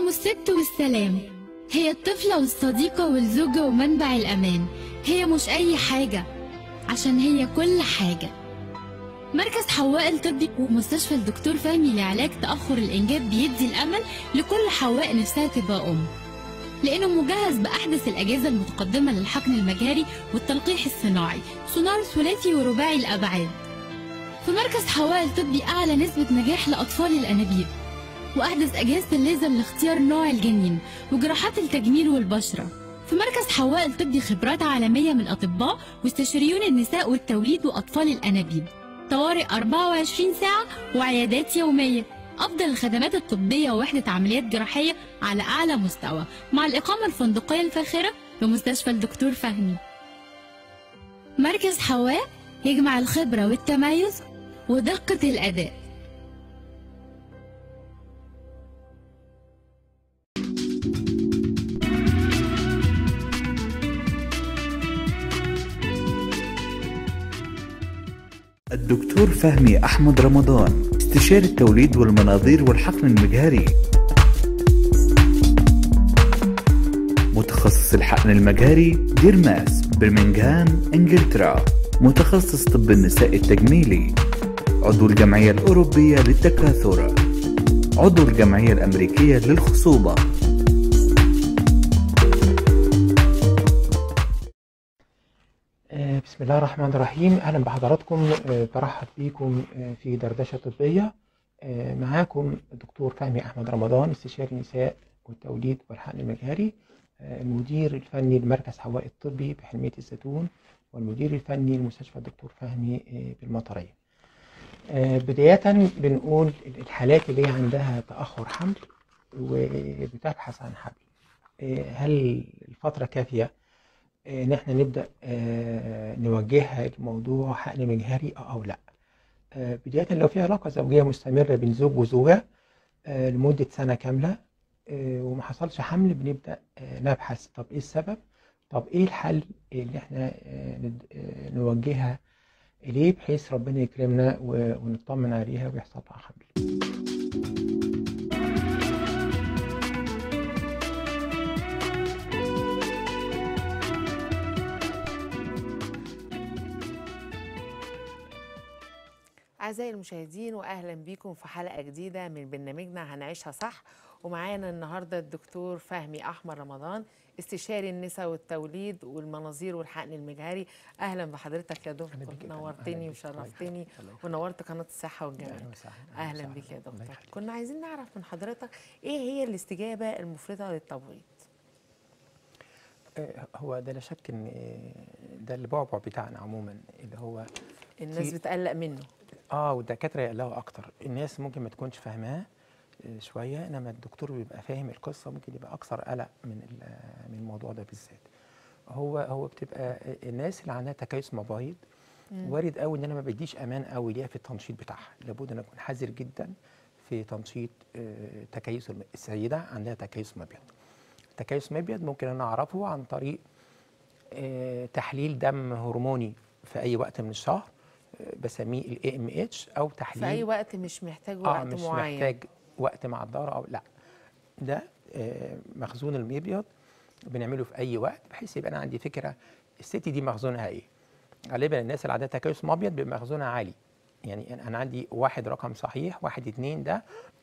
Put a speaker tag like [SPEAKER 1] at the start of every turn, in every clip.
[SPEAKER 1] أم الست والسلام هي الطفلة والصديقة والزوجة ومنبع الأمان هي مش أي حاجة عشان هي كل حاجة مركز حواء الطبي ومستشفى الدكتور فهمي لعلاج تأخر الإنجاب بيدي الأمل لكل حواء نفسها تبقى أم لأنه مجهز بأحدث الأجهزة المتقدمة للحقن المجهري والتلقيح الصناعي سونار ثلاثي ورباعي الأبعاد في مركز حواء الطبي أعلى نسبة نجاح لأطفال الأنابيب وأحدث أجهزة الليزر لاختيار نوع الجنين وجراحات التجميل والبشرة في مركز حواء الطبي خبرات عالمية من أطباء واستشاريون النساء والتوليد وأطفال الأنابيب طوارئ 24 ساعة وعيادات يومية أفضل الخدمات الطبية ووحدة عمليات جراحية على أعلى مستوى مع الإقامة الفندقية الفاخرة بمستشفى الدكتور فهمي مركز حواء يجمع الخبرة والتميز ودقة الأداء
[SPEAKER 2] الدكتور فهمي أحمد رمضان استشاري التوليد والمناظير والحقن المجهري متخصص الحقن المجهري ديرماس برمنغهام انجلترا متخصص طب النساء التجميلي عضو الجمعية الأوروبية للتكاثر عضو الجمعية الأمريكية للخصوبة
[SPEAKER 3] آه، بسم الله الرحمن الرحيم اهلا بحضراتكم آه، برحب بيكم آه، في دردشه طبيه آه، معاكم الدكتور فهمي احمد رمضان استشاري النساء والتوليد والحقن المجهري آه، المدير الفني لمركز حواء الطبي بحلميه الزيتون والمدير الفني لمستشفى الدكتور فهمي آه، بالمطريه آه، بدايه بنقول الحالات اللي هي عندها تاخر حمل وبتبحث عن حمل آه، هل الفتره كافيه ان احنا نبدا آه، نوجهها لموضوع حقن مجهري اه او لا آه، بدايه لو في علاقه زوجيه مستمره بين زوج وزوجه آه، لمده سنه كامله آه، وما حصلش حمل بنبدا آه، نبحث طب ايه السبب طب ايه الحل اللي احنا آه، ند- آه، نوجهها اليه بحيث ربنا يكرمنا و- ونطمن عليها ويحصل لها حمل
[SPEAKER 4] أعزائي المشاهدين وأهلا بكم في حلقة جديدة من برنامجنا هنعيشها صح ومعانا النهاردة الدكتور فهمي أحمد رمضان استشاري النساء والتوليد والمناظير والحقن المجهري أهلا بحضرتك يا
[SPEAKER 3] أهلا
[SPEAKER 4] دكتور
[SPEAKER 3] بيك يا فندم. أهلا
[SPEAKER 4] نورتني
[SPEAKER 3] بيك.
[SPEAKER 4] وشرفتني
[SPEAKER 3] الله يخليك.
[SPEAKER 4] ونورت قناة الصحة والجمال
[SPEAKER 3] أهلا وسهلا.
[SPEAKER 4] أهلا
[SPEAKER 3] وسهلا.
[SPEAKER 4] بك يا
[SPEAKER 3] الله
[SPEAKER 4] دكتور
[SPEAKER 3] يخليك.
[SPEAKER 4] كنا عايزين نعرف من حضرتك إيه هي الاستجابة المفرطة للتبويض
[SPEAKER 3] آه، هو ده لا شك ان آه، ده البعبع بتاعنا عموما اللي هو
[SPEAKER 4] الناس
[SPEAKER 3] في-
[SPEAKER 4] بتقلق منه
[SPEAKER 3] اه والدكاتره يقلقوا اكتر الناس ممكن ما تكونش فاهماه آه، شويه انما الدكتور بيبقى فاهم القصه ممكن يبقى اكثر قلق من ال- آه، من الموضوع ده بالذات هو هو بتبقى آه، الناس اللي عندها تكيس مبايض وارد قوي ان انا ما بديش امان قوي ليها في التنشيط بتاعها لابد ان اكون حذر جدا في تنشيط آه، تكيس الم- السيده عندها تكيس مبيض تكيس مبيض ممكن انا اعرفه عن طريق آه، تحليل دم هرموني في اي وقت من الشهر آه، بسميه الاي ام اتش او تحليل
[SPEAKER 4] في أي وقت مش محتاج
[SPEAKER 3] اه
[SPEAKER 4] وقت
[SPEAKER 3] مش
[SPEAKER 4] معين
[SPEAKER 3] محتاج وقت مع الدورة او لا ده آه، مخزون المبيض بنعمله في اي وقت بحيث يبقى انا عندي فكره الست دي مخزونها ايه غالبا الناس اللي عندها تكيس مبيض بيبقى مخزونها عالي يعني أنا- انا عندي واحد رقم صحيح واحد اتنين ده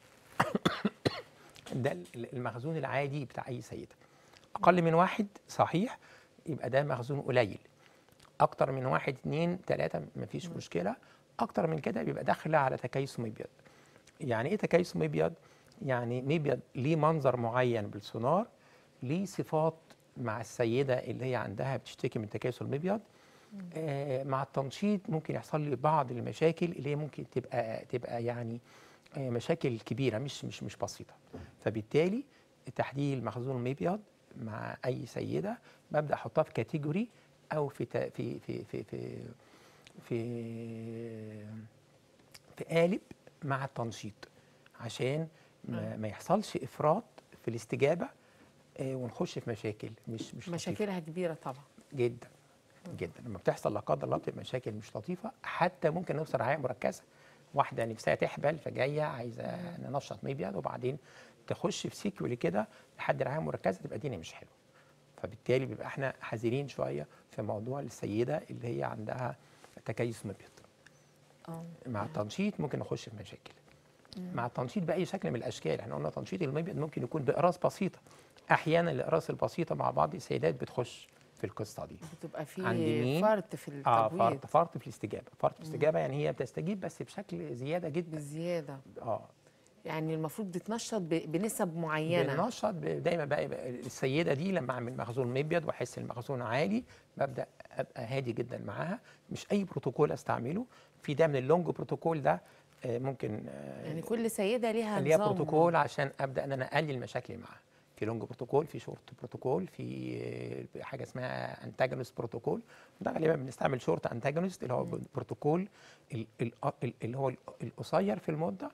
[SPEAKER 3] ده ال- المخزون العادي بتاع اي سيده اقل من واحد صحيح يبقى ده مخزون قليل اكتر من واحد اتنين تلاته مفيش مشكله اكتر من كده بيبقى داخله على تكيس مبيض يعني ايه تكيس مبيض يعني مبيض ليه منظر معين بالسونار ليه صفات مع السيده اللي هي عندها بتشتكي من تكيس المبيض آه مع التنشيط ممكن يحصل لي بعض المشاكل اللي هي ممكن تبقى تبقى يعني آه مشاكل كبيره مش مش مش بسيطه فبالتالي تحليل مخزون المبيض مع اي سيده ببدا احطها في كاتيجوري او في تا- في في في في في, في قالب مع التنشيط عشان ما, ما يحصلش افراط في الاستجابه آه، ونخش في مشاكل مش مش لطيفة.
[SPEAKER 4] مشاكلها كبيرة طبعا
[SPEAKER 3] جدا جدا لما بتحصل لا قدر الله بتبقى مشاكل مش لطيفه حتى ممكن نوصل رعايه مركزه واحده نفسها تحبل فجايه عايزه ننشط مبيض وبعدين تخش في سيكولي كده لحد رعايه مركزه تبقى الدنيا مش حلوه فبالتالي بيبقى احنا حذرين شويه في موضوع السيده اللي هي عندها تكيس مبيض
[SPEAKER 4] اه
[SPEAKER 3] مع التنشيط ممكن نخش في مشاكل مع التنشيط باي شكل من الاشكال احنا قلنا تنشيط المبيض ممكن يكون باقراص بسيطه احيانا الاقراص البسيطه مع بعض السيدات بتخش في القصه دي
[SPEAKER 4] بتبقى
[SPEAKER 3] عند
[SPEAKER 4] في
[SPEAKER 3] مين؟
[SPEAKER 4] فرط في
[SPEAKER 3] اه
[SPEAKER 4] التبويض
[SPEAKER 3] فرط فرط في الاستجابه فرط في الاستجابه يعني هي بتستجيب بس بشكل زياده جدا
[SPEAKER 4] بزياده
[SPEAKER 3] اه
[SPEAKER 4] يعني المفروض بتنشط ب- بنسب معينه
[SPEAKER 3] بننشط ب- دايما بقى يبقى السيده دي لما اعمل مخزون مبيض واحس المخزون عالي ببدا ابقى هادي جدا معاها مش اي بروتوكول استعمله في ده من اللونج بروتوكول ده آه، ممكن آه،
[SPEAKER 4] يعني كل سيده ليها
[SPEAKER 3] ليها
[SPEAKER 4] نظام
[SPEAKER 3] بروتوكول عشان ابدا ان انا اقلل مشاكلي معاها في لونج بروتوكول في شورت بروتوكول في آه، حاجه اسمها انتاجونست بروتوكول ده غالبا بنستعمل شورت انتاجونست اللي هو بروتوكول ال- ال- ال- اللي هو القصير في المده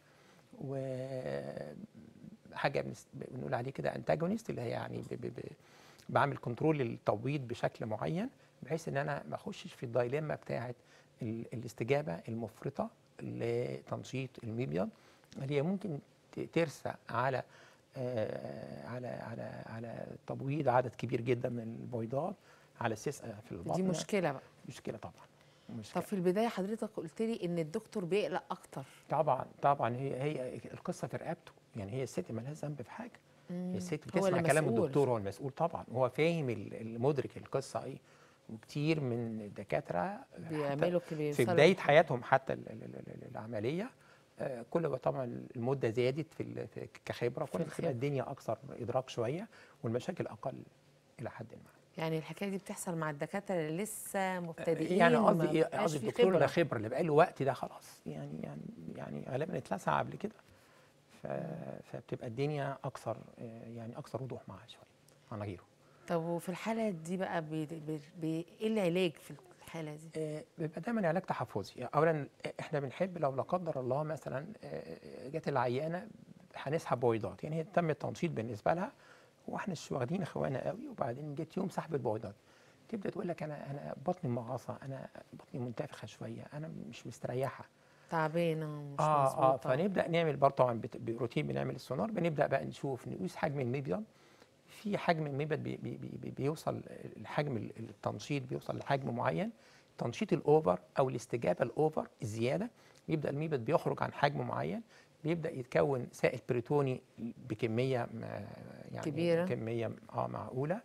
[SPEAKER 3] وحاجه بنس- بنقول عليه كده انتاجونست اللي هي يعني ب- ب- ب- بعمل كنترول للتبويض بشكل معين بحيث ان انا ما اخشش في الدايليما بتاعه ال- الاستجابه المفرطه لتنشيط المبيض اللي هي ممكن ت- ترسى على آه، على على على تبويض عدد كبير جدا من البيضات على السيسه في البطن
[SPEAKER 4] دي مشكله بقى
[SPEAKER 3] مشكله طبعا
[SPEAKER 4] طب
[SPEAKER 3] مشكلة.
[SPEAKER 4] في البدايه حضرتك قلت لي ان الدكتور بيقلق اكتر
[SPEAKER 3] طبعا طبعا هي هي القصه في رقبته يعني هي الست مالهاش ذنب في حاجه هي الست
[SPEAKER 4] هو
[SPEAKER 3] بتسمع
[SPEAKER 4] اللي
[SPEAKER 3] كلام
[SPEAKER 4] مسؤول.
[SPEAKER 3] الدكتور هو المسؤول طبعا هو فاهم ال- المدرك القصه ايه وكتير من الدكاتره حتى
[SPEAKER 4] بيعملوا كده
[SPEAKER 3] في
[SPEAKER 4] بيوصلوا-
[SPEAKER 3] بدايه حياتهم حتى ال- ال- ال- ال- العمليه آه، كل ما طبعا المده زادت في ال- في- كخبره كل ما
[SPEAKER 4] الخبرة.
[SPEAKER 3] تبقى الدنيا اكثر ادراك شويه والمشاكل اقل الى حد ما
[SPEAKER 4] يعني الحكايه دي بتحصل مع الدكاتره اللي لسه مبتدئين
[SPEAKER 3] يعني
[SPEAKER 4] وما
[SPEAKER 3] قصدي ايه
[SPEAKER 4] بقاش
[SPEAKER 3] قصدي
[SPEAKER 4] في
[SPEAKER 3] الدكتور
[SPEAKER 4] خبرة.
[SPEAKER 3] ده خبره اللي بقى له وقت ده خلاص يعني يعني يعني غالبا اتلسع قبل كده ف... فبتبقى الدنيا اكثر آه، يعني اكثر وضوح معاه شويه عن غيره
[SPEAKER 4] طب وفي الحاله دي بقى بي بي بي ايه العلاج في الحاله دي
[SPEAKER 3] آه، بيبقى دايما علاج تحفظي اولا احنا بنحب لو لا قدر الله مثلا آه، جت العيانه هنسحب بويضات يعني هي تم التنشيط بالنسبه لها واحنا مش واخدين اخوانا قوي وبعدين جت يوم سحب البويضات تبدا تقول لك انا انا بطني مغصه انا بطني منتفخه شويه انا مش مستريحه
[SPEAKER 4] تعبانه ومش
[SPEAKER 3] اه اه
[SPEAKER 4] مظبوطه
[SPEAKER 3] فنبدا نعمل برضه طبعا بت- بروتين بنعمل السونار بنبدا بقى نشوف نقيس حجم المبيض في حجم المبيض بي بي بي بي بيوصل الحجم ال- التنشيط بيوصل لحجم معين تنشيط الاوفر او الاستجابه الاوفر الزياده يبدا المبيض بيخرج عن حجم معين بيبدا يتكون سائل بريتوني بكميه ما- يعني
[SPEAKER 4] كبيرة.
[SPEAKER 3] كميه اه معقوله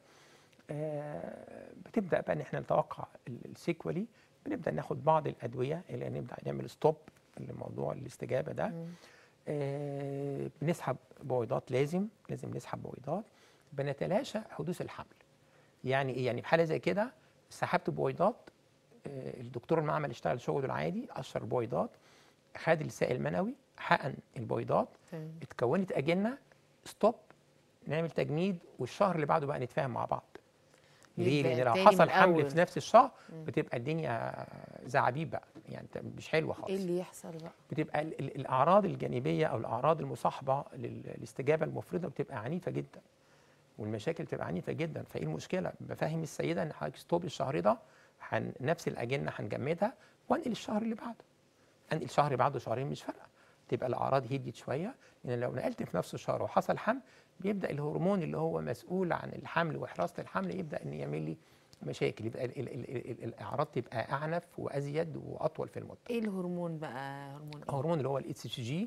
[SPEAKER 3] آه بتبدا بقى ان احنا نتوقع ال- السيكولي بنبدا ناخد بعض الادويه اللي نبدا نعمل ستوب لموضوع الاستجابه ده
[SPEAKER 4] مم.
[SPEAKER 3] آه بنسحب بويضات لازم لازم نسحب بويضات بنتلاشى حدوث الحمل يعني ايه يعني في حاله زي كده سحبت بويضات آه الدكتور المعمل اشتغل شغله العادي قشر البويضات خد السائل المنوي حقن البويضات
[SPEAKER 4] تمام.
[SPEAKER 3] اتكونت اجنه ستوب نعمل تجميد والشهر اللي بعده بقى نتفاهم مع بعض ليه؟
[SPEAKER 4] نبدأ
[SPEAKER 3] لان لو
[SPEAKER 4] تاني
[SPEAKER 3] حصل
[SPEAKER 4] من
[SPEAKER 3] حمل
[SPEAKER 4] الأول.
[SPEAKER 3] في نفس الشهر بتبقى الدنيا زعابيب بقى يعني مش حلوه خالص
[SPEAKER 4] ايه اللي يحصل بقى
[SPEAKER 3] بتبقى ال- ال- الاعراض الجانبيه او الاعراض المصاحبه لل- للاستجابه المفرطه بتبقى عنيفه جدا والمشاكل بتبقى عنيفه جدا فايه المشكله بفهم السيده ان حضرتك ستوب الشهر ده هن نفس الاجنه هنجمدها وانقل الشهر اللي بعده انقل شهر بعده شهرين مش فارقه تبقى الاعراض هديت شويه لان لو نقلت في نفس الشهر وحصل حمل بيبدا الهرمون اللي هو مسؤول عن الحمل وحراسه الحمل يبدا ان يعمل لي مشاكل يبقى ال ال ال ال الاعراض تبقى اعنف وازيد واطول في المده
[SPEAKER 4] ايه الهرمون بقى هرمون ايه
[SPEAKER 3] الهرمون اللي هو الاتش سي جي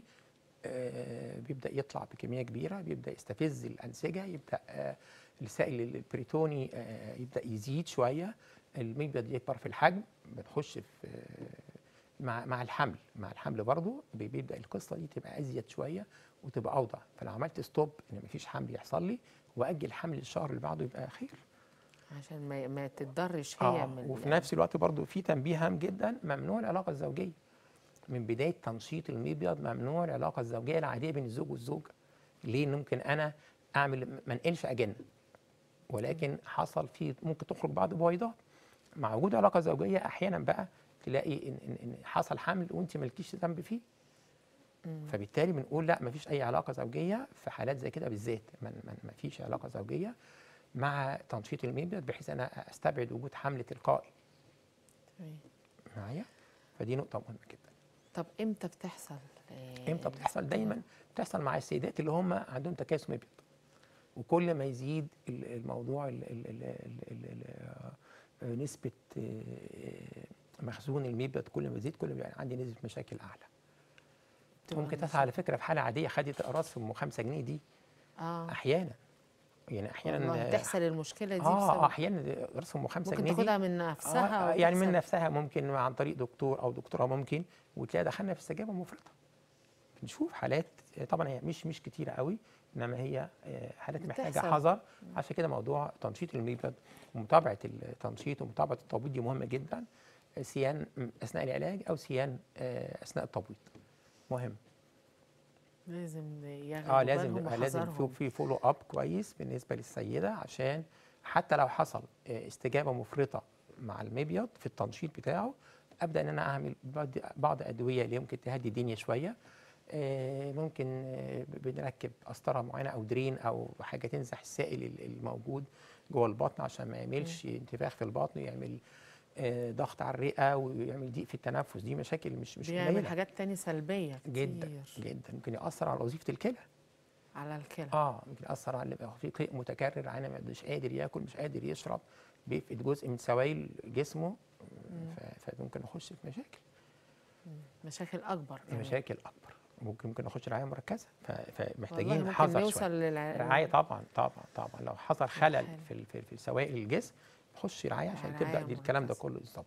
[SPEAKER 3] بيبدا يطلع بكميه كبيره بيبدا يستفز الانسجه يبدا آه، السائل البريتوني آه، يبدا يزيد شويه المبيض يكبر في الحجم بتخش في آه، مع مع الحمل مع الحمل برضه بي- بيبدا القصه دي تبقى ازيد شويه وتبقى اوضح فلو عملت ستوب ان مفيش حمل يحصل لي واجل حمل الشهر اللي بعده يبقى خير
[SPEAKER 4] عشان ما ما تتضرش هي
[SPEAKER 3] آه
[SPEAKER 4] من
[SPEAKER 3] وفي نفس الوقت برضو في تنبيه هام جدا ممنوع العلاقه الزوجيه من بدايه تنشيط المبيض ممنوع العلاقه الزوجيه العاديه بين الزوج والزوجه ليه إن ممكن انا اعمل ما انقلش اجنه ولكن حصل في ممكن تخرج بعض بويضات مع وجود علاقه زوجيه احيانا بقى تلاقي ان, إن, إن حصل حمل وانت مالكيش ذنب فيه فبالتالي بنقول لا مفيش اي علاقه زوجيه في حالات زي كده بالذات ما ما فيش علاقه زوجيه مع تنشيط المبيض بحيث انا استبعد وجود حمل تلقائي
[SPEAKER 4] تمام.
[SPEAKER 3] معايا فدي نقطه مهمه جدا
[SPEAKER 4] طب امتى بتحصل آه،
[SPEAKER 3] امتى بتحصل دايما بتحصل مع السيدات اللي هم عندهم تكاسل مبيض وكل ما يزيد ال- الموضوع ال ال ال ال ال ال نسبة آه، مخزون المبيض كل ما يزيد كل ما يبقى عندي نسبة مشاكل أعلى
[SPEAKER 4] تبقى
[SPEAKER 3] ممكن
[SPEAKER 4] مش-
[SPEAKER 3] تحصل على فكرة في حالة عادية خدت أقراص أم 5 جنيه دي
[SPEAKER 4] اه
[SPEAKER 3] أحيانا يعني أحيانا
[SPEAKER 4] والله بتحصل المشكله دي
[SPEAKER 3] اه
[SPEAKER 4] بسبب
[SPEAKER 3] احيانا أقراص أم 5
[SPEAKER 4] ممكن
[SPEAKER 3] جنيه دي
[SPEAKER 4] تاخدها من نفسها
[SPEAKER 3] آه يعني من
[SPEAKER 4] وتحصل-
[SPEAKER 3] نفسها ممكن عن طريق دكتور او دكتوره ممكن وتلاقي دخلنا في استجابه مفرطه بنشوف حالات طبعا هي مش مش كتيره قوي انما هي آه، حالات محتاجه
[SPEAKER 4] بتحصل.
[SPEAKER 3] حذر عشان كده موضوع تنشيط المبيض ومتابعه التنشيط ومتابعه التبويض دي مهمه جدا آه، سيان اثناء العلاج او سيان آه، اثناء التبويض مهم
[SPEAKER 4] لازم ياخدوا
[SPEAKER 3] اه لازم
[SPEAKER 4] بالهم
[SPEAKER 3] يبقى لازم في
[SPEAKER 4] وحذرهم.
[SPEAKER 3] في فولو اب كويس بالنسبه للسيده عشان حتى لو حصل آه، استجابه مفرطه مع المبيض في التنشيط بتاعه ابدا ان انا اعمل بعض بعض ادويه اللي يمكن تهدي الدنيا شويه آه، ممكن آه، بنركب قسطره معينه او درين او حاجه تنزح السائل ال- الموجود جوه البطن عشان ما يعملش انتفاخ في البطن ويعمل آه، ضغط على الرئه ويعمل ضيق في التنفس دي مشاكل مش مش
[SPEAKER 4] بيعمل
[SPEAKER 3] قليله
[SPEAKER 4] حاجات تانية سلبيه
[SPEAKER 3] جدا
[SPEAKER 4] كتير
[SPEAKER 3] جدا ممكن ياثر على وظيفه الكلى
[SPEAKER 4] على الكلى
[SPEAKER 3] اه ممكن ياثر على يبقى في قيء متكرر عينه مش قادر ياكل مش قادر يشرب بيفقد جزء من سوائل جسمه ف- فممكن نخش في مشاكل
[SPEAKER 4] مشاكل اكبر
[SPEAKER 3] في
[SPEAKER 4] كمان.
[SPEAKER 3] مشاكل اكبر ممكن ممكن نخش رعايه مركزه ف-
[SPEAKER 4] والله
[SPEAKER 3] فمحتاجين
[SPEAKER 4] ممكن
[SPEAKER 3] حذر
[SPEAKER 4] نوصل
[SPEAKER 3] شويه
[SPEAKER 4] للع...
[SPEAKER 3] رعايه طبعا طبعا طبعا لو حصل خلل
[SPEAKER 4] الحالة.
[SPEAKER 3] في ال- في, في سوائل الجسم نخش رعايه عشان
[SPEAKER 4] رعاية
[SPEAKER 3] تبدا دي الكلام ده
[SPEAKER 4] مركزة.
[SPEAKER 3] كله يتظبط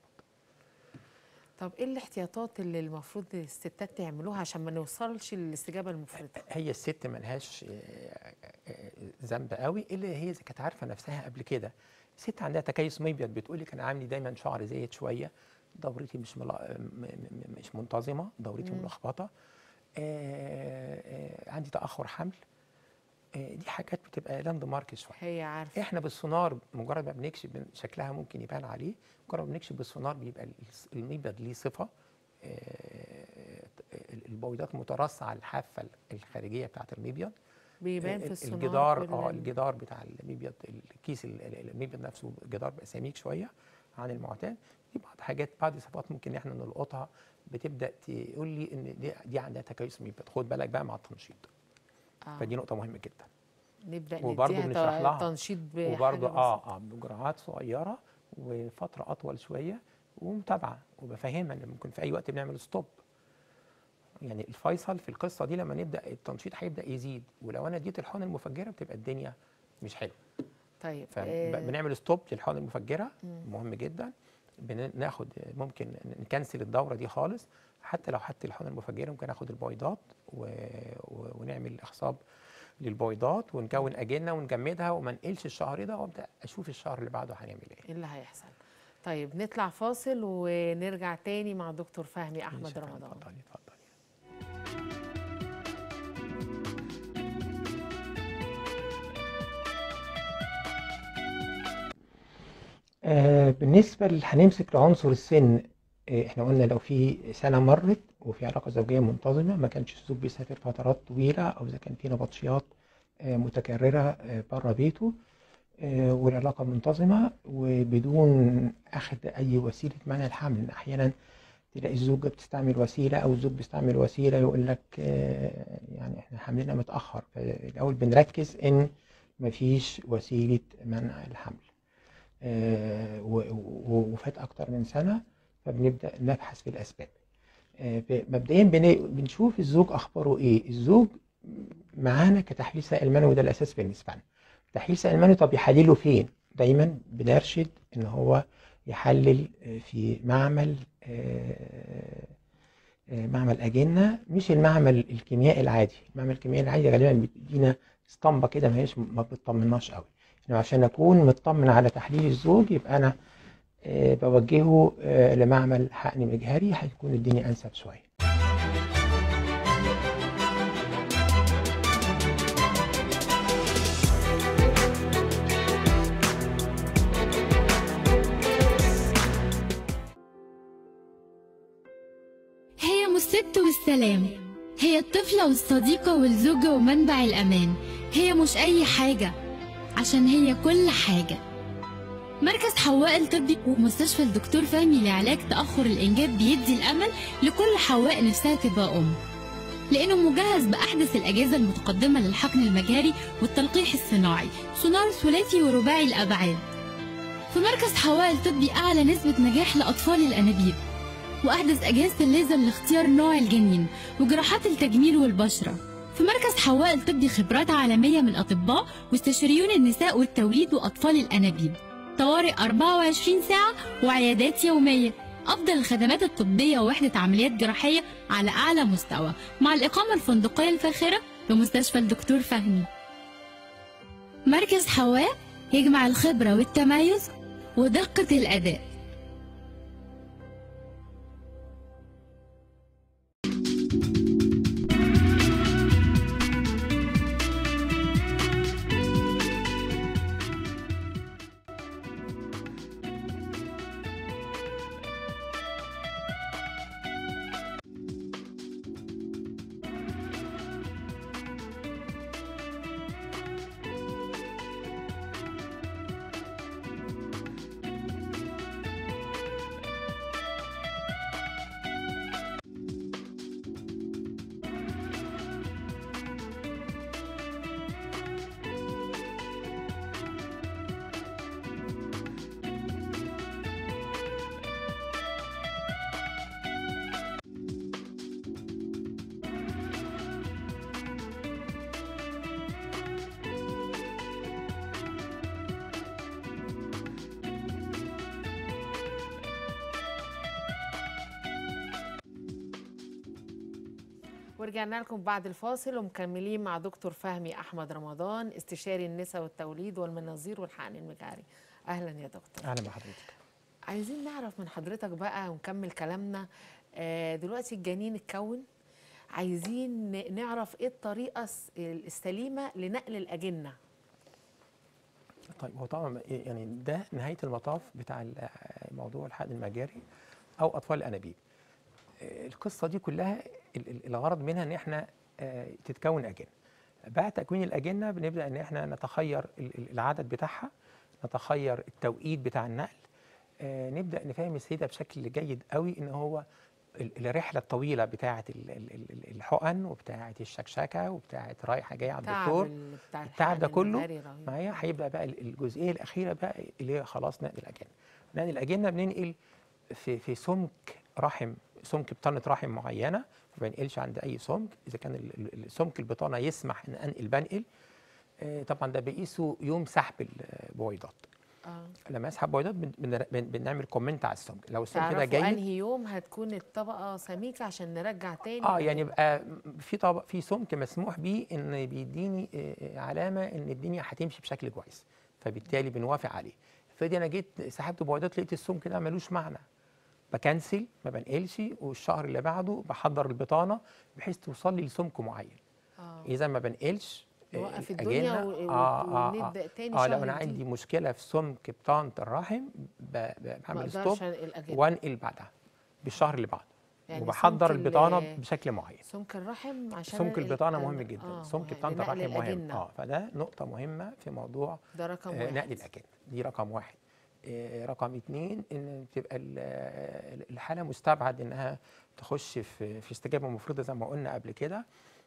[SPEAKER 4] طب ايه الاحتياطات اللي المفروض الستات تعملوها عشان ما نوصلش للاستجابه المفرطه
[SPEAKER 3] هي الست ملهاش آه، آه، ذنب قوي الا هي اذا كانت عارفه نفسها قبل كده الست عندها تكيس مبيض بتقول لك انا عاملي دايما شعر زايد شويه دورتي مش ملا... م- م- مش منتظمه دورتي ملخبطه آه، آه، عندي تاخر حمل آه، دي حاجات بتبقى لاند مارك شويه
[SPEAKER 4] هي عارفه
[SPEAKER 3] احنا بالسونار مجرد ما بنكشف بن- شكلها ممكن يبان عليه مجرد ما بنكشف بالسونار بيبقى الس- المبيض ليه صفه آه، البويضات مترصعه على الحافه الخارجيه بتاعه المبيض
[SPEAKER 4] بيبان في
[SPEAKER 3] ال-
[SPEAKER 4] السونار
[SPEAKER 3] الجدار
[SPEAKER 4] كل
[SPEAKER 3] اه
[SPEAKER 4] ال-
[SPEAKER 3] الجدار بتاع المبيض الكيس ال- ال- المبيض نفسه الجدار بقى سميك شويه عن المعتاد دي بعض حاجات بعض صفات ممكن احنا نلقطها بتبدا تقول لي ان دي, دي عندها تكيس مبيض خد بالك بقى مع التنشيط
[SPEAKER 4] آه.
[SPEAKER 3] فدي نقطه مهمه جدا
[SPEAKER 4] نبدا
[SPEAKER 3] وبرضه
[SPEAKER 4] نديها
[SPEAKER 3] بنشرح
[SPEAKER 4] ت-
[SPEAKER 3] لها.
[SPEAKER 4] تنشيط بحاجه
[SPEAKER 3] وبرضه
[SPEAKER 4] بسيطة.
[SPEAKER 3] اه اه بجرعات صغيره وفتره اطول شويه ومتابعه وبفهمها ان ممكن في اي وقت بنعمل ستوب يعني الفيصل في القصه دي لما نبدا التنشيط هيبدا يزيد ولو انا اديت الحقن المفجره بتبقى الدنيا مش حلوه
[SPEAKER 4] طيب آه،
[SPEAKER 3] فبنعمل ستوب للحقن المفجره مهم جدا بناخد ممكن نكنسل الدوره دي خالص حتى لو حتى الحقن المفجره ممكن اخد البويضات و... و... ونعمل اخصاب للبويضات ونكون اجنه ونجمدها وما نقلش الشهر ده وابدا اشوف الشهر اللي بعده هنعمل ايه
[SPEAKER 4] ايه اللي هيحصل طيب نطلع فاصل ونرجع تاني مع دكتور فهمي احمد
[SPEAKER 3] ماشي يا فندم،
[SPEAKER 4] رمضان
[SPEAKER 3] اتفضلي اتفضلي آه بالنسبة ل- هنمسك لعنصر السن آه احنا قلنا لو في سنة مرت وفي علاقة زوجية منتظمة ما كانش الزوج بيسافر فترات طويلة أو إذا كان في نبطشيات آه متكررة آه بره بيته آه والعلاقة منتظمة وبدون أخذ أي وسيلة منع الحمل لأن أحيانا تلاقي الزوجة بتستعمل وسيلة أو الزوج بيستعمل وسيلة يقول لك آه يعني احنا حملنا متأخر فالأول بنركز إن مفيش وسيلة منع الحمل. آه، و- و- وفات أكتر من سنة فبنبدأ نبحث في الأسباب آه، ب- مبدئيا بن- بنشوف الزوج أخباره إيه الزوج معانا كتحليل سائل منوي ده الأساس بالنسبة لنا تحليل سائل منوي طب يحلله فين دايما بنرشد إن هو يحلل آه، في معمل آه، آه، معمل أجنة مش المعمل الكيميائي العادي المعمل الكيميائي العادي غالبا بيدينا اسطمبة كده ما هيش ما بتطمناش قوي إنه عشان أكون مطمن على تحليل الزوج يبقى أنا آه، بوجهه آه، لمعمل حقن مجهري هتكون الدنيا أنسب شوية
[SPEAKER 1] هي مش ست والسلام هي الطفلة والصديقة والزوجة ومنبع الأمان هي مش أي حاجة عشان هي كل حاجة مركز حواء الطبي ومستشفى الدكتور فهمي لعلاج تأخر الإنجاب بيدي الأمل لكل حواء نفسها تبقى أم لأنه مجهز بأحدث الأجهزة المتقدمة للحقن المجهري والتلقيح الصناعي سونار ثلاثي ورباعي الأبعاد في مركز حواء الطبي أعلى نسبة نجاح لأطفال الأنابيب وأحدث أجهزة الليزر لاختيار نوع الجنين وجراحات التجميل والبشرة في مركز حواء الطبي خبرات عالمية من أطباء واستشاريون النساء والتوليد وأطفال الأنابيب طوارئ 24 ساعة وعيادات يومية أفضل الخدمات الطبية ووحدة عمليات جراحية على أعلى مستوى مع الإقامة الفندقية الفاخرة بمستشفى الدكتور فهمي مركز حواء يجمع الخبرة والتميز ودقة الأداء
[SPEAKER 4] ورجعنا لكم بعد الفاصل ومكملين مع دكتور فهمي احمد رمضان استشاري النساء والتوليد والمناظير والحقن المجهري اهلا يا دكتور
[SPEAKER 3] اهلا بحضرتك
[SPEAKER 4] عايزين نعرف من حضرتك بقى ونكمل كلامنا آه، دلوقتي الجنين اتكون عايزين ن- نعرف ايه الطريقه الس- السليمه لنقل الاجنه
[SPEAKER 3] طيب هو طبعا يعني ده نهايه المطاف بتاع ال- موضوع الحقن المجاري او اطفال الانابيب آه، القصه دي كلها ال- ال- الغرض منها ان احنا آه، تتكون اجنه بعد تكوين الاجنه بنبدا ان احنا نتخير ال- ال- العدد بتاعها نتخير التوقيت بتاع النقل آه، نبدا نفهم السيده بشكل جيد قوي ان هو ال- الرحله الطويله بتاعه ال- ال- ال- الحقن وبتاعه الشكشكه وبتاعه رايحه جايه على
[SPEAKER 4] تعب
[SPEAKER 3] الدكتور
[SPEAKER 4] ال- بتاع
[SPEAKER 3] التعب ده
[SPEAKER 4] الحقن
[SPEAKER 3] كله
[SPEAKER 4] المجهري رهيب.
[SPEAKER 3] معايا هيبدا بقى ال- الجزئيه الاخيره بقى اللي هي خلاص نقل الاجنه نقل الاجنه بننقل في في سمك رحم سمك بطانه رحم معينه ما بنقلش عند اي سمك اذا كان ال- ال- السمك البطانه يسمح ان انقل بنقل آه، طبعا ده بيقيسوا يوم سحب البويضات
[SPEAKER 4] اه
[SPEAKER 3] لما اسحب بويضات بن- بن- بن- بنعمل كومنت على السمك لو السمك ده
[SPEAKER 4] تعرفوا
[SPEAKER 3] جيد
[SPEAKER 4] انهي يوم هتكون الطبقه سميكه عشان نرجع تاني
[SPEAKER 3] اه يعني يبقى في طبق في سمك مسموح بيه ان بيديني آه، آه، علامه ان الدنيا هتمشي بشكل كويس فبالتالي بنوافق عليه فدي انا جيت سحبت بويضات لقيت السمك ده ملوش معنى بكنسل ما بنقلش والشهر اللي بعده بحضر البطانه بحيث توصل لي لسمك معين
[SPEAKER 4] اه
[SPEAKER 3] اذا ما بنقلش آه،
[SPEAKER 4] نوقف
[SPEAKER 3] الأجنة-
[SPEAKER 4] الدنيا و- و-
[SPEAKER 3] آه آه آه.
[SPEAKER 4] ونبدا تاني
[SPEAKER 3] اه
[SPEAKER 4] شهر
[SPEAKER 3] لو انا
[SPEAKER 4] جديد.
[SPEAKER 3] عندي مشكله في سمك بطانه الرحم ب- ب-
[SPEAKER 4] ما
[SPEAKER 3] بعمل
[SPEAKER 4] اقدرش
[SPEAKER 3] ستوب
[SPEAKER 4] انقل اجنه
[SPEAKER 3] وانقل بعدها بالشهر اللي بعده
[SPEAKER 4] يعني
[SPEAKER 3] وبحضر
[SPEAKER 4] سمك ال-
[SPEAKER 3] البطانه بشكل معين
[SPEAKER 4] سمك الرحم عشان
[SPEAKER 3] سمك
[SPEAKER 4] ال-
[SPEAKER 3] البطانه
[SPEAKER 4] ال-
[SPEAKER 3] مهم جدا
[SPEAKER 4] آه،
[SPEAKER 3] سمك
[SPEAKER 4] مهم.
[SPEAKER 3] بطانه
[SPEAKER 4] لنقل
[SPEAKER 3] الرحم مهم
[SPEAKER 4] الأجنة.
[SPEAKER 3] اه فده نقطه مهمه في موضوع
[SPEAKER 4] ده رقم
[SPEAKER 3] آه
[SPEAKER 4] واحد
[SPEAKER 3] نقل الاجنه دي رقم واحد آه رقم اتنين ان تبقى ال- آه، الحاله مستبعد انها تخش في في استجابه مفرطه زي ما قلنا قبل كده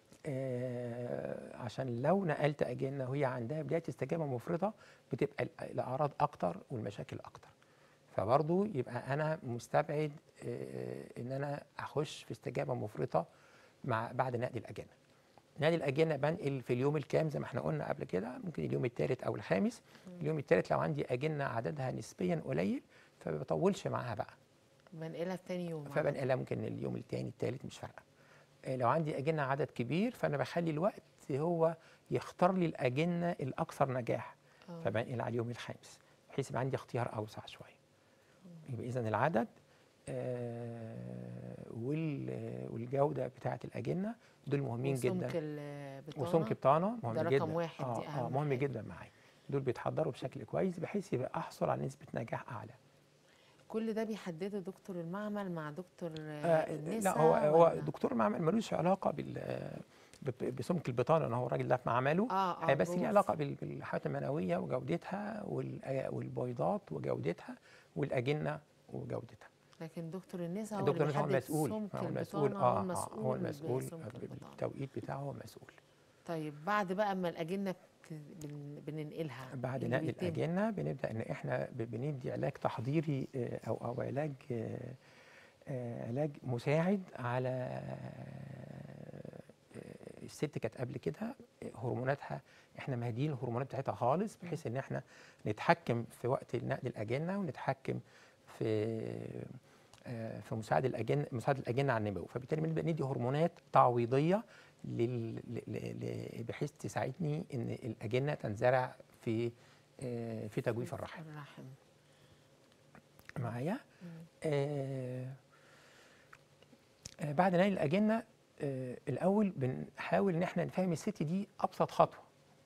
[SPEAKER 3] آه عشان لو نقلت اجنه وهي عندها بدايه استجابه مفرطه بتبقى ال- الاعراض اكتر والمشاكل اكتر فبرضو يبقى انا مستبعد آه، ان انا اخش في استجابه مفرطه مع بعد نقل الاجنه نقل الاجنه بنقل في اليوم الكام زي ما احنا قلنا قبل كده ممكن اليوم الثالث او الخامس اليوم الثالث لو عندي اجنه عددها نسبيا قليل فما بطولش معاها بقى
[SPEAKER 4] بنقلها في تاني يوم
[SPEAKER 3] فبنقلها ممكن اليوم الثاني الثالث مش فارقه آه، لو عندي اجنه عدد كبير فانا بخلي الوقت هو يختار لي الاجنه الاكثر نجاح
[SPEAKER 4] آه.
[SPEAKER 3] فبنقل على اليوم الخامس بحيث يبقى عندي اختيار اوسع شويه يبقى اذا العدد آه، وال- والجوده بتاعه الاجنه دول مهمين
[SPEAKER 4] وسمك
[SPEAKER 3] جدا
[SPEAKER 4] البطانه
[SPEAKER 3] وسمك بطانه مهم
[SPEAKER 4] ده رقم
[SPEAKER 3] جدا
[SPEAKER 4] واحد، دي
[SPEAKER 3] آه
[SPEAKER 4] أهم
[SPEAKER 3] آه مهم
[SPEAKER 4] حاجة.
[SPEAKER 3] جدا معايا دول بيتحضروا بشكل كويس بحيث يبقى احصل على نسبه نجاح اعلى
[SPEAKER 4] كل ده بيحدده دكتور المعمل مع دكتور
[SPEAKER 3] آه
[SPEAKER 4] النساء
[SPEAKER 3] لا هو هو
[SPEAKER 4] ولا؟
[SPEAKER 3] دكتور المعمل ملوش علاقه بال ب- بسمك البطانه ان هو الراجل ده في معمله
[SPEAKER 4] اه
[SPEAKER 3] آه بس ليه
[SPEAKER 4] بروز.
[SPEAKER 3] علاقه بال- بالحيوانات المنويه وجودتها وال- والبيضات وجودتها والاجنه وجودتها
[SPEAKER 4] لكن دكتور النساء هو
[SPEAKER 3] الدكتور
[SPEAKER 4] اللي
[SPEAKER 3] هو
[SPEAKER 4] بيحدد
[SPEAKER 3] المسؤول
[SPEAKER 4] سمك
[SPEAKER 3] هو المسؤول
[SPEAKER 4] البطانة
[SPEAKER 3] اه
[SPEAKER 4] هو
[SPEAKER 3] آه،
[SPEAKER 4] المسؤول
[SPEAKER 3] هو المسؤول
[SPEAKER 4] بسمك البطانة
[SPEAKER 3] بالتوقيت بتاعه هو مسؤول
[SPEAKER 4] طيب بعد بقى اما الاجنه بت- بن- بننقلها
[SPEAKER 3] بعد
[SPEAKER 4] إيه اللي
[SPEAKER 3] نقل
[SPEAKER 4] بيتم؟
[SPEAKER 3] الاجنه بنبدا ان احنا ب- بندي علاج تحضيري آه، او او علاج آه، آه، علاج مساعد على آه، الست كانت قبل كده هرموناتها احنا مهديين الهرمونات بتاعتها خالص بحيث ان احنا نتحكم في وقت نقل الاجنه ونتحكم في آه، في مساعد الاجنه مساعد الاجنه على النمو فبالتالي بنبدا ندي هرمونات تعويضيه لل... ل... ل... ل- بحيث تساعدني ان الاجنه تنزرع في آه، في تجويف الرحم
[SPEAKER 4] الرحم
[SPEAKER 3] معايا آه آه بعد نقل الاجنه آه الاول بنحاول ان احنا نفهم الست دي ابسط خطوه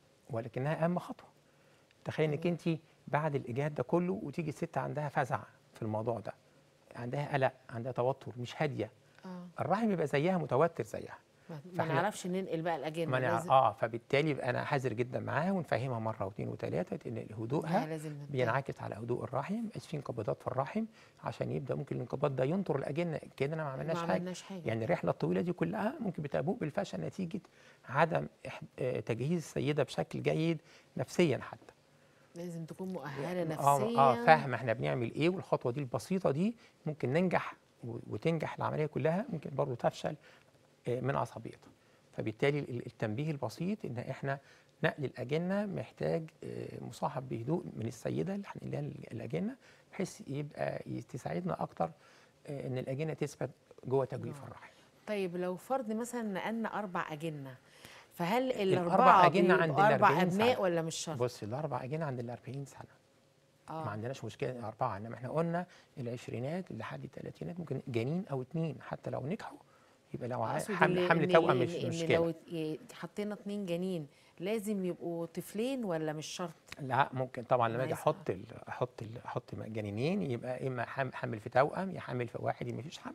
[SPEAKER 3] ولكنها اهم خطوه تخيل انك انت بعد الاجهاد ده كله وتيجي الست عندها فزع في الموضوع ده عندها قلق عندها توتر مش هاديه
[SPEAKER 4] اه
[SPEAKER 3] الرحم يبقى زيها متوتر زيها
[SPEAKER 4] ما- ما
[SPEAKER 3] فإحنا-
[SPEAKER 4] نعرفش ننقل بقى الاجنه
[SPEAKER 3] ما أنا
[SPEAKER 4] لازم
[SPEAKER 3] اه فبالتالي يبقى انا حذر جدا معاها ونفهمها مره واثنين وثلاثه ان
[SPEAKER 4] آه،
[SPEAKER 3] هدوءها
[SPEAKER 4] لازم ننتبه.
[SPEAKER 3] بينعكس على هدوء الرحم مبقاش في انقباضات في الرحم عشان يبدا ممكن الانقباض ده ينطر الاجنه كده ما عملناش
[SPEAKER 4] ما
[SPEAKER 3] حاجه
[SPEAKER 4] عملناش حاجه
[SPEAKER 3] يعني الرحله الطويله دي كلها ممكن بتبوء بالفشل نتيجه عدم إح- آه، تجهيز السيده بشكل جيد نفسيا حتى
[SPEAKER 4] لازم تكون مؤهله
[SPEAKER 3] اه
[SPEAKER 4] نفسيا
[SPEAKER 3] اه فاهمه احنا بنعمل ايه والخطوه دي البسيطه دي ممكن ننجح و- وتنجح العمليه كلها ممكن برضو تفشل آه، من عصبيتها فبالتالي ال- التنبيه البسيط ان احنا نقل الاجنه محتاج آه، مصاحب بهدوء من السيده اللي هنقلها ال- الاجنه بحيث يبقى ي- تساعدنا اكتر آه، ان الاجنه تثبت جوه تجويف
[SPEAKER 4] نعم.
[SPEAKER 3] الرحم
[SPEAKER 4] طيب لو فرض مثلا نقلنا اربع اجنه فهل
[SPEAKER 3] الأربع
[SPEAKER 4] الاربعه
[SPEAKER 3] أجنة
[SPEAKER 4] بيبقوا
[SPEAKER 3] عند ال
[SPEAKER 4] اربع
[SPEAKER 3] 40
[SPEAKER 4] ابناء
[SPEAKER 3] سنة.
[SPEAKER 4] ولا مش شرط؟
[SPEAKER 3] بص الاربع اجنه عند ال 40 سنه ما
[SPEAKER 4] اه
[SPEAKER 3] عندناش مشكله اربعه انما احنا قلنا العشرينات لحد الثلاثينات ممكن جنين او اتنين حتى لو نجحوا يبقى لو عا-
[SPEAKER 4] أقصد
[SPEAKER 3] حمل
[SPEAKER 4] إن-
[SPEAKER 3] حمل
[SPEAKER 4] إن-
[SPEAKER 3] توأم
[SPEAKER 4] إن-
[SPEAKER 3] مش
[SPEAKER 4] إن
[SPEAKER 3] مشكله
[SPEAKER 4] لو ي- حطينا اتنين جنين لازم يبقوا طفلين ولا مش شرط؟
[SPEAKER 3] لا ممكن طبعا لما اجي
[SPEAKER 4] عايزة.
[SPEAKER 3] احط ال- احط ال- احط جنينين يبقى اما حم- حمل في توأم يا حمل في واحد ما فيش حمل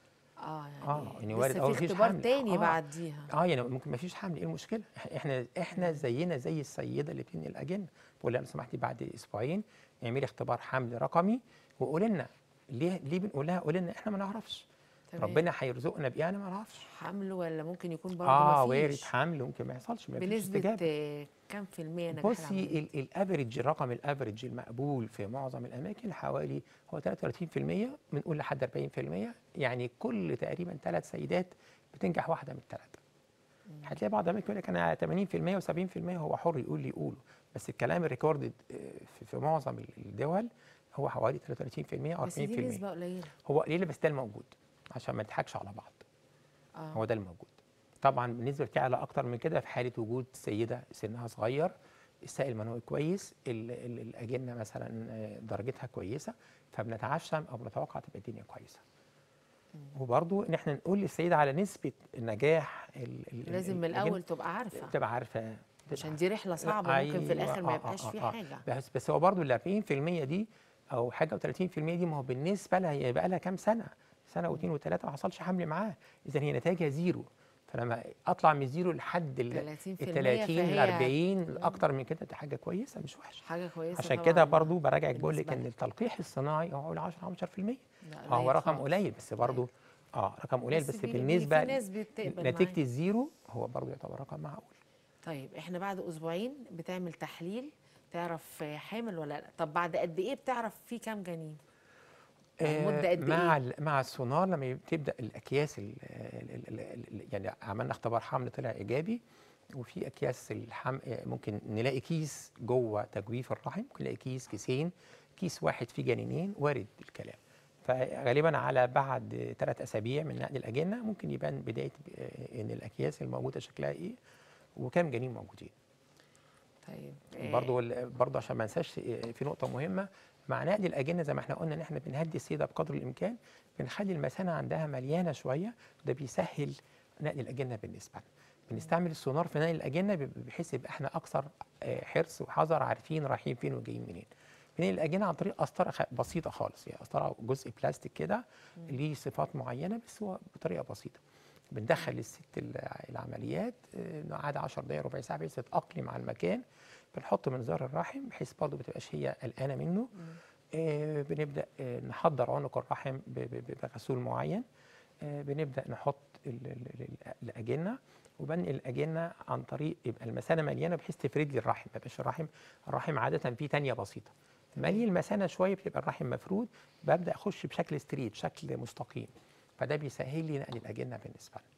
[SPEAKER 4] اه يعني
[SPEAKER 3] آه، يعني وارد
[SPEAKER 4] لسه
[SPEAKER 3] أوي
[SPEAKER 4] في
[SPEAKER 3] مفيش
[SPEAKER 4] اختبار
[SPEAKER 3] حمل.
[SPEAKER 4] تاني
[SPEAKER 3] آه.
[SPEAKER 4] بعديها
[SPEAKER 3] اه يعني ممكن ما فيش حمل ايه المشكله إح- احنا احنا زينا زي السيده اللي بتنقل الاجنه بقول لها لو سمحتي بعد اسبوعين اعملي اختبار حمل رقمي وقولي لنا ليه ليه بنقول لها قولي لنا احنا ما نعرفش
[SPEAKER 4] تمام.
[SPEAKER 3] ربنا هيرزقنا بايه انا ما اعرفش
[SPEAKER 4] حمل ولا ممكن يكون برضه
[SPEAKER 3] اه
[SPEAKER 4] مفيش
[SPEAKER 3] وارد حمل ممكن ما يحصلش ما فيش
[SPEAKER 4] بنسبة
[SPEAKER 3] استجابه
[SPEAKER 4] آه، كام في المية نجاح
[SPEAKER 3] بصي
[SPEAKER 4] العملية؟
[SPEAKER 3] ال- الافريج الرقم الافريج المقبول في معظم الاماكن حوالي هو 33% بنقول لحد 40% يعني كل تقريبا ثلاث سيدات بتنجح واحده من الثلاثه هتلاقي بعض الاماكن يقول لك انا 80% و70% هو حر يقول اللي يقوله بس الكلام الريكوردد في, في معظم الدول هو حوالي 33% او 40%
[SPEAKER 4] بس دي نسبة قليلة
[SPEAKER 3] هو قليل بس ده الموجود عشان ما نضحكش على بعض
[SPEAKER 4] اه
[SPEAKER 3] هو ده الموجود طبعا بالنسبه بتعلى اكتر من كده في حاله وجود سيده سنها صغير السائل المنوي كويس ال- ال- الاجنه مثلا آه، درجتها كويسه فبنتعشم او بنتوقع تبقى الدنيا كويسه وبرضو ان احنا نقول للسيده على نسبه النجاح ال- ال-
[SPEAKER 4] لازم من
[SPEAKER 3] الأجنة
[SPEAKER 4] الأول تبقى عارفة
[SPEAKER 3] تبقى عارفه تبقى
[SPEAKER 4] عشان دي رحلة صعبة ممكن في
[SPEAKER 3] أيوة،
[SPEAKER 4] الآخر ما
[SPEAKER 3] آه،
[SPEAKER 4] يبقاش
[SPEAKER 3] آه،
[SPEAKER 4] في
[SPEAKER 3] آه.
[SPEAKER 4] حاجة
[SPEAKER 3] بس بس هو برضو ال 40% دي او حاجه و30% دي ما هو بالنسبه لها هي بقى لها كام سنه سنه واثنين وثلاثه ما حصلش حمل معاها اذا هي نتائجها زيرو فلما اطلع من زيرو لحد ال
[SPEAKER 4] 30%
[SPEAKER 3] ال 30 ال
[SPEAKER 4] فهي
[SPEAKER 3] 40 اكتر من كده دي حاجه كويسه مش وحشه
[SPEAKER 4] حاجة كويسة
[SPEAKER 3] عشان
[SPEAKER 4] طبعاً
[SPEAKER 3] كده برضو براجعك بقول لك
[SPEAKER 4] بالنسبة
[SPEAKER 3] ان
[SPEAKER 4] لها.
[SPEAKER 3] التلقيح الصناعي هو 10 10%
[SPEAKER 4] لا،
[SPEAKER 3] اه هو
[SPEAKER 4] قليل
[SPEAKER 3] رقم
[SPEAKER 4] خالص.
[SPEAKER 3] قليل بس برضو اه رقم قليل
[SPEAKER 4] بس
[SPEAKER 3] بس
[SPEAKER 4] بي- بي-
[SPEAKER 3] بالنسبه
[SPEAKER 4] في ناس بتقبل
[SPEAKER 3] نتيجه
[SPEAKER 4] معاه.
[SPEAKER 3] الزيرو هو برضو يعتبر رقم معقول
[SPEAKER 4] طيب احنا بعد اسبوعين بتعمل تحليل تعرف حامل ولا لا طب بعد قد ايه بتعرف في كام جنين يعني مدة قد
[SPEAKER 3] مع
[SPEAKER 4] إيه؟
[SPEAKER 3] ال- مع السونار لما تبدا الاكياس ال ال ال ال يعني عملنا اختبار حمل طلع ايجابي وفي اكياس الحم ممكن نلاقي كيس جوه تجويف الرحم ممكن نلاقي كيس كيسين كيس واحد فيه جنينين وارد الكلام فغالبا على بعد ثلاث اسابيع من نقل الاجنه ممكن يبان بدايه آه، ان الاكياس الموجوده شكلها ايه وكام جنين موجودين
[SPEAKER 4] طيب آه،
[SPEAKER 3] برضو ال- برضو عشان ما انساش آه، في نقطه مهمه مع نقل الاجنه زي ما احنا قلنا ان احنا بنهدي السيده بقدر الامكان بنخلي المثانه عندها مليانه شويه ده بيسهل نقل الاجنه بالنسبه لنا بنستعمل السونار في نقل الاجنه ب- بحيث يبقى احنا اكثر آه، حرص وحذر عارفين رايحين فين وجايين منين بننقل الاجنه عن طريق قسطره خ- بسيطه خالص يعني قسطره جزء بلاستيك كده ليه صفات معينه بس هو بطريقه بسيطه بندخل الست الع- العمليات آه، نقعد 10 دقائق ربع ساعه بحيث تتاقلم على المكان بنحط منظار الرحم بحيث برضه ما تبقاش هي قلقانه منه آه، بنبدا آه، نحضر عنق الرحم ب- ب- بغسول معين آه، بنبدا نحط ال- ال- ال- الاجنه وبنقل الاجنه عن طريق يبقى المثانه مليانه بحيث تفرد لي الرحم ما يبقاش الرحم الرحم عاده فيه تانية بسيطه مالي المثانه شويه بيبقى الرحم مفرود ببدا اخش بشكل ستريت بشكل مستقيم فده بيسهل لي نقل الاجنه بالنسبه لنا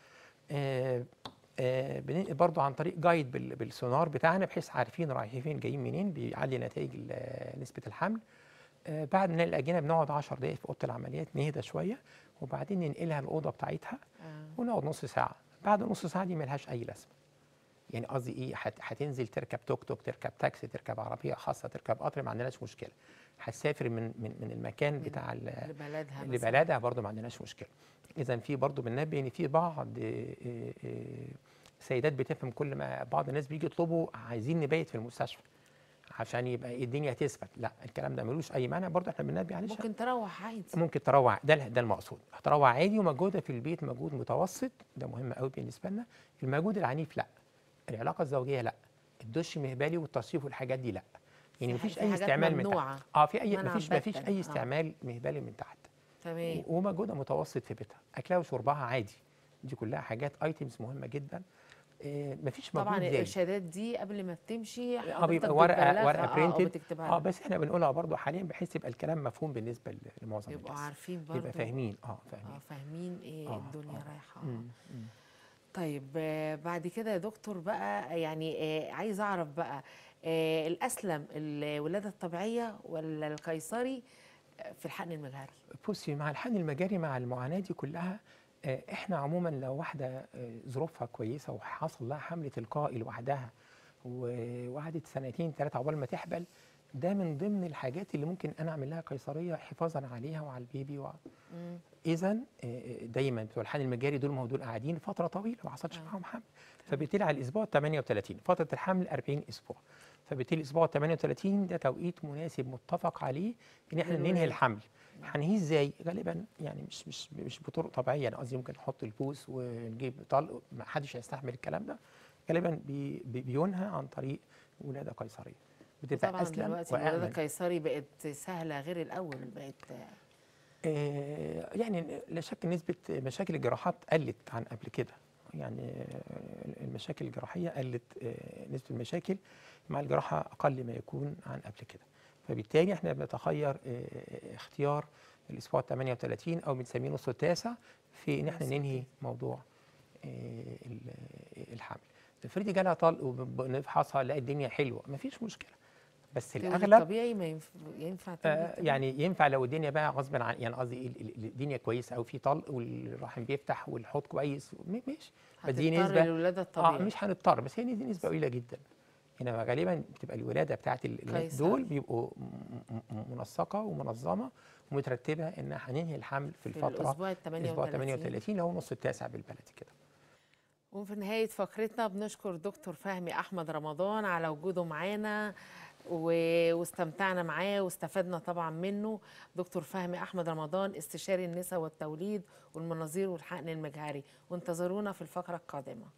[SPEAKER 3] آه، آه، بننقل برضو عن طريق جايد بال- بالسونار بتاعنا بحيث عارفين رايحين فين جايين منين بيعلي نتائج ال- نسبه الحمل آه، بعد نقل الاجنه بنقعد 10 دقائق في اوضه العمليات نهدى شويه وبعدين ننقلها الاوضه بتاعتها
[SPEAKER 4] آه.
[SPEAKER 3] ونقعد نص ساعه بعد نص ساعه دي ملهاش اي لازمه يعني قصدي ايه هت- هتنزل تركب توك توك تركب تاكسي تركب عربيه خاصه تركب قطر ما عندناش مشكله هتسافر من من من المكان بتاع ال-
[SPEAKER 4] لبلدها مثلاً.
[SPEAKER 3] لبلدها برضه ما عندناش مشكله اذا في برضه بننبه ان في بعض آه، آه، آه، سيدات بتفهم كل ما بعض الناس بيجي يطلبوا عايزين نبيت في المستشفى عشان يبقى إيه الدنيا تثبت لا الكلام ده ملوش اي معنى برضه احنا بننبه عليه
[SPEAKER 4] ممكن تروح عادي
[SPEAKER 3] ممكن تروع ده ده المقصود هتروع عادي ومجهودها في البيت مجهود متوسط ده مهم قوي بالنسبه لنا المجهود العنيف لا العلاقه الزوجيه لا الدش مهبلي والتصريف والحاجات دي لا يعني
[SPEAKER 4] في
[SPEAKER 3] مفيش
[SPEAKER 4] ح- في
[SPEAKER 3] اي
[SPEAKER 4] حاجات
[SPEAKER 3] استعمال من
[SPEAKER 4] ممنوعة.
[SPEAKER 3] تحت اه في اي
[SPEAKER 4] منع
[SPEAKER 3] مفيش مفيش
[SPEAKER 4] باتا.
[SPEAKER 3] اي
[SPEAKER 4] آه.
[SPEAKER 3] استعمال مهبلي من تحت
[SPEAKER 4] تمام
[SPEAKER 3] ومجهودها متوسط في بيتها اكلها وشربها عادي دي كلها حاجات ايتمز مهمه جدا آه مفيش مجهود
[SPEAKER 4] طبعا
[SPEAKER 3] زايد
[SPEAKER 4] الارشادات دي قبل ما بتمشي
[SPEAKER 3] اه بيبقى
[SPEAKER 4] حضرتك
[SPEAKER 3] ورقه
[SPEAKER 4] بتبلغها،
[SPEAKER 3] ورقه
[SPEAKER 4] آه، أو
[SPEAKER 3] برينتد
[SPEAKER 4] بتكتبها
[SPEAKER 3] اه
[SPEAKER 4] لها.
[SPEAKER 3] بس احنا بنقولها برضو حاليا بحيث يبقى الكلام مفهوم بالنسبه ل- لمعظم
[SPEAKER 4] يبقوا
[SPEAKER 3] الناس
[SPEAKER 4] عارفين برضه
[SPEAKER 3] يبقى فاهمين اه فاهمين
[SPEAKER 4] اه فاهمين ايه
[SPEAKER 3] آه،
[SPEAKER 4] الدنيا
[SPEAKER 3] آه.
[SPEAKER 4] رايحه
[SPEAKER 3] مم،
[SPEAKER 4] آه.
[SPEAKER 3] مم.
[SPEAKER 4] طيب آه، بعد كده يا دكتور بقى يعني آه، عايز اعرف بقى آه، الاسلم الولاده الطبيعيه ولا القيصري آه، في الحقن المجهري
[SPEAKER 3] بصي مع الحقن المجاري مع المعاناه دي كلها آه، احنا عموما لو واحده آه، ظروفها كويسه وحصل لها حمل تلقائي لوحدها وقعدت سنتين ثلاثه عقبال ما تحبل ده من ضمن الحاجات اللي ممكن انا اعمل لها قيصريه حفاظا عليها وعلى البيبي وع...
[SPEAKER 4] مم.
[SPEAKER 3] اذا دايما بتوع الحقن المجاري دول ما هو دول قاعدين فتره طويله ما حصلش
[SPEAKER 4] آه.
[SPEAKER 3] معاهم حمل فبالتالي على الاسبوع 38 فتره الحمل 40 اسبوع فبالتالي الاسبوع 38 ده توقيت مناسب متفق عليه ان احنا
[SPEAKER 4] للولادة.
[SPEAKER 3] ننهي الحمل هنهيه ازاي غالبا يعني مش مش مش بطرق طبيعيه انا قصدي ممكن نحط البوس ونجيب طلق ما حدش هيستحمل الكلام ده غالبا بي بي- بينهى عن طريق ولاده قيصريه بتبقى
[SPEAKER 4] طبعا
[SPEAKER 3] اسلم
[SPEAKER 4] دلوقتي الولاده
[SPEAKER 3] وامن
[SPEAKER 4] القيصري بقت سهله غير الاول بقت آه،
[SPEAKER 3] آه، يعني لا شك نسبة مشاكل الجراحات قلت عن قبل كده يعني آه، المشاكل الجراحية قلت آه، نسبة المشاكل مع الجراحة أقل ما يكون عن قبل كده فبالتالي احنا بنتخير آه، اختيار الأسبوع 38 أو بنسميه نص التاسع في إن احنا
[SPEAKER 4] نص
[SPEAKER 3] ننهي موضوع آه، ال- الحمل افرضي جالها طلق ونفحصها نلاقي الدنيا حلوة مفيش مشكلة بس
[SPEAKER 4] في
[SPEAKER 3] الأغلب
[SPEAKER 4] الطبيعي ما ينفع ينفع
[SPEAKER 3] آه
[SPEAKER 4] تولد طبيعي؟
[SPEAKER 3] يعني ينفع لو الدنيا بقى غصب عن يعني قصدي إيه، ال- ال- الدنيا كويسه او في طلق والرحم بيفتح والحوض كويس م- ماشي بس دي
[SPEAKER 4] هتضطر
[SPEAKER 3] نسبه
[SPEAKER 4] للولاده
[SPEAKER 3] اه
[SPEAKER 4] الطبيعي
[SPEAKER 3] مش هنضطر بس هي دي نسبه قليله جدا انما غالبا بتبقى الولاده بتاعت ال- الناس
[SPEAKER 4] قيصري.
[SPEAKER 3] دول بيبقوا م- م- منسقه ومنظمه ومترتبه ان هننهي الحمل في
[SPEAKER 4] في
[SPEAKER 3] الفتره
[SPEAKER 4] الاسبوع ال
[SPEAKER 3] الاسبوع
[SPEAKER 4] 38
[SPEAKER 3] 38 اللي هو نص التاسع بالبلدي كده
[SPEAKER 4] وفي نهاية فقرتنا بنشكر دكتور فهمي أحمد رمضان على وجوده معانا و- واستمتعنا معاه واستفدنا طبعا منه دكتور فهمي أحمد رمضان استشاري النساء والتوليد والمناظير والحقن المجهري وانتظرونا في الفقرة القادمة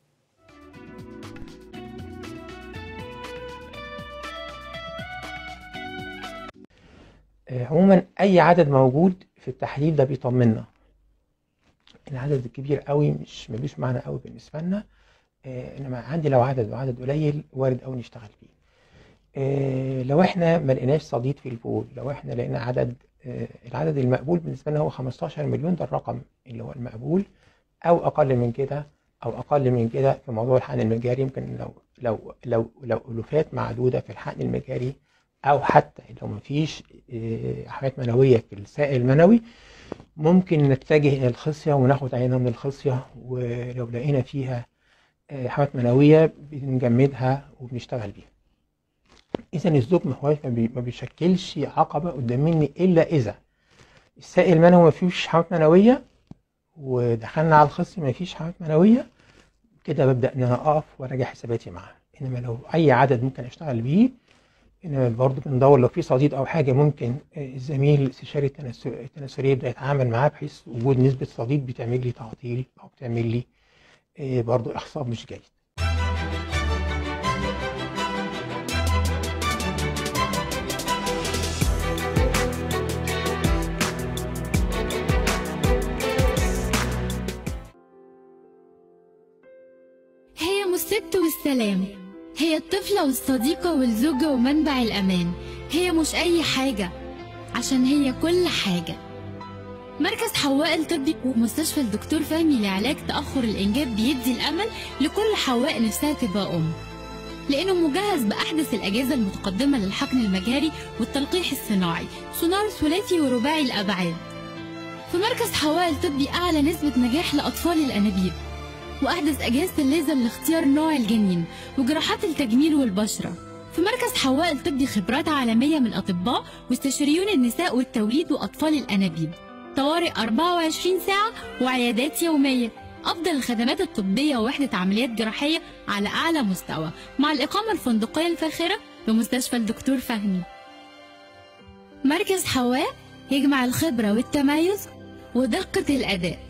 [SPEAKER 3] آه، عموما اي عدد موجود في التحليل ده بيطمنا العدد الكبير قوي مش ملوش معنى قوي بالنسبه لنا آه، انما عندي لو عدد وعدد قليل وارد قوي نشتغل فيه آه، لو احنا ما لقيناش صديد في البول لو احنا لقينا عدد آه، العدد المقبول بالنسبه لنا هو 15 مليون ده الرقم اللي هو المقبول او اقل من كده او اقل من كده في موضوع الحقن المجاري يمكن لو لو لو لو الوفات معدوده في الحقن المجاري او حتى لو ما فيش حاجات منويه في السائل المنوي ممكن نتجه الى الخصيه وناخد عينه من الخصيه ولو لقينا فيها آه، حاجات منويه بنجمدها وبنشتغل بيها اذا الزوج ما هوش ما بي- ما بيشكلش عقبه قدام مني الا اذا السائل المنوي ما فيهوش حاجات منويه ودخلنا على الخصيه ما فيش حاجات منويه كده ببدا ان انا اقف وراجع حساباتي معاه انما لو اي عدد ممكن اشتغل بيه انما برضه بندور لو في صديد او حاجه ممكن آه، الزميل الاستشاري التنس- التناسلي يبدا يتعامل معاه بحيث وجود نسبه صديد بتعمل لي تعطيل او بتعمل لي آه، برضه اخصاب مش جيد
[SPEAKER 1] الست والسلام هي الطفلة والصديقة والزوجة ومنبع الأمان هي مش أي حاجة عشان هي كل حاجة مركز حواء الطبي ومستشفى الدكتور فهمي لعلاج تأخر الإنجاب بيدي الأمل لكل حواء نفسها تبقى أم لأنه مجهز بأحدث الأجهزة المتقدمة للحقن المجهري والتلقيح الصناعي سونار ثلاثي ورباعي الأبعاد في مركز حواء الطبي أعلى نسبة نجاح لأطفال الأنابيب وأحدث أجهزة الليزر لاختيار نوع الجنين وجراحات التجميل والبشرة في مركز حواء الطبي خبرات عالمية من أطباء واستشاريون النساء والتوليد وأطفال الأنابيب طوارئ 24 ساعة وعيادات يومية أفضل الخدمات الطبية ووحدة عمليات جراحية على أعلى مستوى مع الإقامة الفندقية الفاخرة بمستشفى الدكتور فهمي مركز حواء يجمع الخبرة والتميز ودقة الأداء